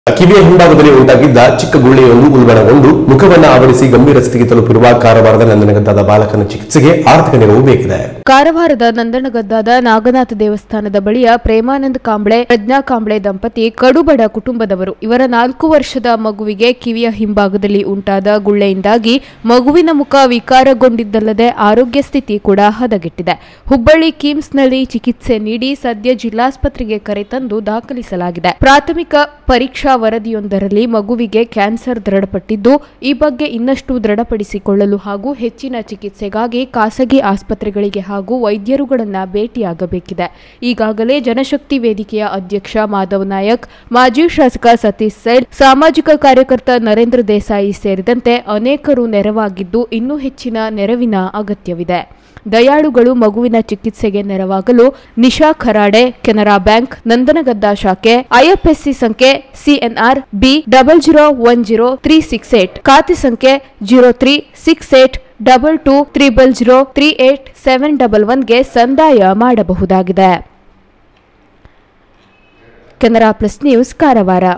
ಕಿವಿಯ ಹಿಂಭಾಗದಲ್ಲಿ ಉಂಟಾಗಿದ್ದ ಚಿಕ್ಕ ಗುಳ್ಳೆಯೊಂದು ಉಲ್ಬಣಗೊಂಡು ಮುಖವನ್ನ ಆವರಿಸಿ ಗಂಭೀರ ಸ್ಥಿತಿಗೆ ತಲುಪಿರುವ ಕಾರವಾರದ ನಂದನಗದ್ದಾದ ಬಾಲಕನ ಚಿಕಿತ್ಸೆಗೆ ಆರ್ಥಿಕ ನೆರವು ಬೇಕಿದೆ ಕಾರವಾರದ ನಂದನಗದ್ದಾದ ನಾಗನಾಥ ದೇವಸ್ಥಾನದ ಬಳಿಯ ಪ್ರೇಮಾನಂದ್ ಕಾಂಬ್ಳೆ ಪ್ರಜ್ಞಾ ಕಾಂಬ್ಳೆ ದಂಪತಿ ಕಡುಬಡ ಕುಟುಂಬದವರು ಇವರ ನಾಲ್ಕು ವರ್ಷದ ಮಗುವಿಗೆ ಕಿವಿಯ ಹಿಂಭಾಗದಲ್ಲಿ ಉಂಟಾದ ಗುಳ್ಳೆಯಿಂದಾಗಿ ಮಗುವಿನ ಮುಖ ವಿಕಾರಗೊಂಡಿದ್ದಲ್ಲದೆ ಆರೋಗ್ಯ ಸ್ಥಿತಿ ಕೂಡ ಹದಗೆಟ್ಟಿದೆ ಹುಬ್ಬಳ್ಳಿ ಕಿಮ್ಸ್ನಲ್ಲಿ ಚಿಕಿತ್ಸೆ ನೀಡಿ ಸದ್ಯ ಜಿಲ್ಲಾಸ್ಪತ್ರೆಗೆ ಕರೆತಂದು ದಾಖಲಿಸಲಾಗಿದೆ ಪ್ರಾಥಮಿಕ ಪರೀಕ್ಷಾ ವರದಿಯೊಂದರಲ್ಲಿ ಮಗುವಿಗೆ ಕ್ಯಾನ್ಸರ್ ದೃಢಪಟ್ಟಿದ್ದು ಈ ಬಗ್ಗೆ ಇನ್ನಷ್ಟು ದೃಢಪಡಿಸಿಕೊಳ್ಳಲು ಹಾಗೂ ಹೆಚ್ಚಿನ ಚಿಕಿತ್ಸೆಗಾಗಿ ಖಾಸಗಿ ಆಸ್ಪತ್ರೆಗಳಿಗೆ ಹಾಗೂ ವೈದ್ಯರುಗಳನ್ನ ಭೇಟಿಯಾಗಬೇಕಿದೆ ಈಗಾಗಲೇ ಜನಶಕ್ತಿ ವೇದಿಕೆಯ ಅಧ್ಯಕ್ಷ ಮಾಧವ್ ನಾಯಕ್ ಮಾಜಿ ಶಾಸಕ ಸತೀಶ್ ಸೈಲ್ ಸಾಮಾಜಿಕ ಕಾರ್ಯಕರ್ತ ನರೇಂದ್ರ ದೇಸಾಯಿ ಸೇರಿದಂತೆ ಅನೇಕರು ನೆರವಾಗಿದ್ದು ಇನ್ನೂ ಹೆಚ್ಚಿನ ನೆರವಿನ ಅಗತ್ಯವಿದೆ ದಯಾಳುಗಳು ಮಗುವಿನ ಚಿಕಿತ್ಸೆಗೆ ನೆರವಾಗಲು ನಿಶಾ ಖರಾಡೆ ಕೆನರಾ ಬ್ಯಾಂಕ್ ನಂದನಗದ್ದ ಶಾಖೆ ಐಎಫ್ಎಸ್ಸಿ ಸಂಖ್ಯೆ CNR B double zero one zero three six eight ಖಾತೆ ಸಂಖ್ಯೆ zero three six eight double two triple zero three eight seven double ಒನ್ಗೆ ಸಂದಾಯ ಮಾಡಬಹುದಾಗಿದೆ ಕೆನರಾ ಪ್ಲಸ್ ನ್ಯೂಸ್ ಕಾರವಾರ